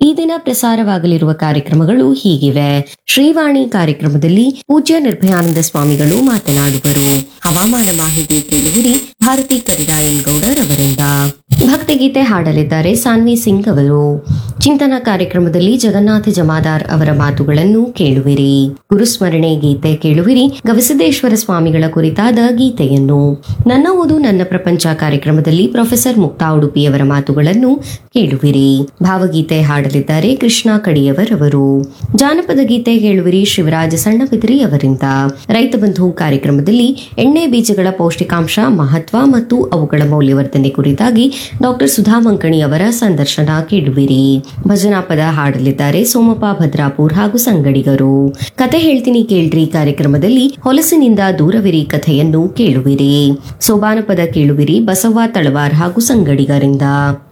ಈ ದಿನ ಪ್ರಸಾರವಾಗಲಿರುವ ಕಾರ್ಯಕ್ರಮಗಳು ಹೀಗಿವೆ ಶ್ರೀವಾಣಿ ಕಾರ್ಯಕ್ರಮದಲ್ಲಿ ಪೂಜ್ಯ ನಿರ್ಭಯಾನಂದ ಸ್ವಾಮಿಗಳು ಮಾತನಾಡುವರು ಹವಾಮಾನ ಮಾಹಿತಿ ಕೇಳುವಿರಿ ಭಾರತಿ ಕರಿರಾಯನ್ ಗೌಡರ್ ಅವರಿಂದ ಭಕ್ತಿಗೀತೆ ಹಾಡಲಿದ್ದಾರೆ ಸಾನ್ವಿ ಸಿಂಗ್ ಅವರು ಚಿಂತನ ಕಾರ್ಯಕ್ರಮದಲ್ಲಿ ಜಗನ್ನಾಥ ಜಮಾದಾರ್ ಅವರ ಮಾತುಗಳನ್ನು ಕೇಳುವಿರಿ ಗುರುಸ್ಮರಣೆ ಗೀತೆ ಕೇಳುವಿರಿ ಗವಿಸಿದ್ದೇಶ್ವರ ಸ್ವಾಮಿಗಳ ಕುರಿತಾದ ಗೀತೆಯನ್ನು ನನ್ನ ಓದು ನನ್ನ ಪ್ರಪಂಚ ಕಾರ್ಯಕ್ರಮದಲ್ಲಿ ಪ್ರೊಫೆಸರ್ ಮುಕ್ತಾ ಉಡುಪಿಯವರ ಮಾತುಗಳನ್ನು ಕೇಳುವಿರಿ ಭಾವಗೀತೆ ಹಾಡಲಿದ್ದಾರೆ ಕೃಷ್ಣ ಕಡಿಯವರ್ ಅವರು ಜಾನಪದ ಗೀತೆ ಕೇಳುವಿರಿ ಶಿವರಾಜ ಸಣ್ಣಬಿದ್ರಿ ಅವರಿಂದ ರೈತ ಬಂಧು ಕಾರ್ಯಕ್ರಮದಲ್ಲಿ ಎಣ್ಣೆ ಬೀಜಗಳ ಪೌಷ್ಟಿಕಾಂಶ ಮಹತ್ವ ಮತ್ತು ಅವುಗಳ ಮೌಲ್ಯವರ್ಧನೆ ಕುರಿತಾಗಿ ಡಾಕ್ಟರ್ ಸುಧಾ ಮಂಕಣಿ ಅವರ ಸಂದರ್ಶನ ಕೇಳುವಿರಿ ಭಜನಾ ಪದ ಹಾಡಲಿದ್ದಾರೆ ಸೋಮಪ್ಪ ಭದ್ರಾಪುರ್ ಹಾಗೂ ಸಂಗಡಿಗರು ಕತೆ ಹೇಳ್ತೀನಿ ಕೇಳ್ರಿ ಕಾರ್ಯಕ್ರಮದಲ್ಲಿ ಹೊಲಸಿನಿಂದ ದೂರವಿರಿ ಕಥೆಯನ್ನು ಕೇಳುವಿರಿ ಸೋಬಾನ ಪದ ಕೇಳುವಿರಿ ಬಸವ್ವ ತಳವಾರ್ ಹಾಗೂ ಸಂಗಡಿಗರಿಂದ